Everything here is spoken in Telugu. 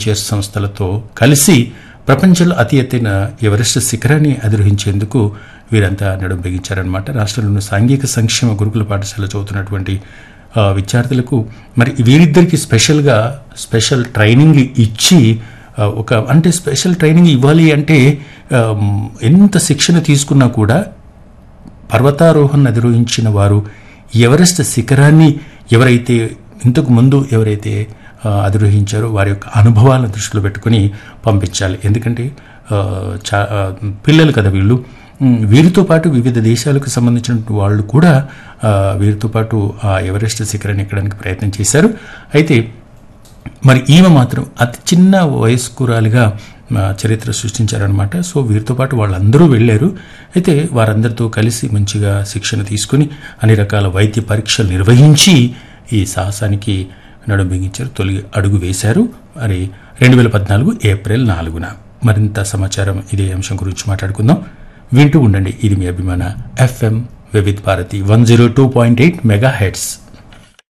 అడ్వెంచర్స్ సంస్థలతో కలిసి ప్రపంచంలో అతి ఎత్తైన ఎవరెస్ట్ శిఖరాన్ని అధిరోహించేందుకు వీరంతా నడుం బిగించారనమాట రాష్ట్రంలోని సాంఘిక సంక్షేమ గురుకుల పాఠశాల చదువుతున్నటువంటి ఆ, విద్యార్థులకు మరి వీరిద్దరికి స్పెషల్గా స్పెషల్ ట్రైనింగ్ ఇచ్చి ఆ, ఒక అంటే స్పెషల్ ట్రైనింగ్ ఇవ్వాలి అంటే ఆ, ఎంత శిక్షణ తీసుకున్నా కూడా పర్వతారోహణ అధిరోహించిన వారు ఎవరెస్ట్ శిఖరాన్ని ఎవరైతే ఇంతకు ముందు ఎవరైతే ఆ, అధిరోహించారో వారి యొక్క అనుభవాలను దృష్టిలో పెట్టుకుని పంపించాలి ఎందుకంటే ఆ, చా ఆ, పిల్లలు కదా వీళ్ళు ఉమ్, వీరితో పాటు వివిధ దేశాలకు సంబంధించిన వాళ్ళు కూడా ఆ, వీరితో పాటు ఆ ఎవరెస్ట్ శిఖరాన్ని ఎక్కడానికి ప్రయత్నం చేశారు అయితే మరి ఈమె మాత్రం అతి చిన్న వయస్కురాలిగా ఆ, చరిత్ర సృష్టించారనమాట సో వీరితో పాటు వాళ్ళందరూ వెళ్ళారు అయితే వారందరితో కలిసి మంచిగా శిక్షణ తీసుకుని అన్ని రకాల వైద్య పరీక్షలు నిర్వహించి ఈ సాహసానికి నడుం బిగించారు తొలి అడుగు వేశారు మరి రెండు వేల పద్నాలుగు ఏప్రిల్ నాలుగున మరింత సమాచారం ఇదే అంశం గురించి మాట్లాడుకుందాం వింటూ ఉండండి ఇది మీ అభిమాన FM Vividh Bharati one zero two point eight mega heads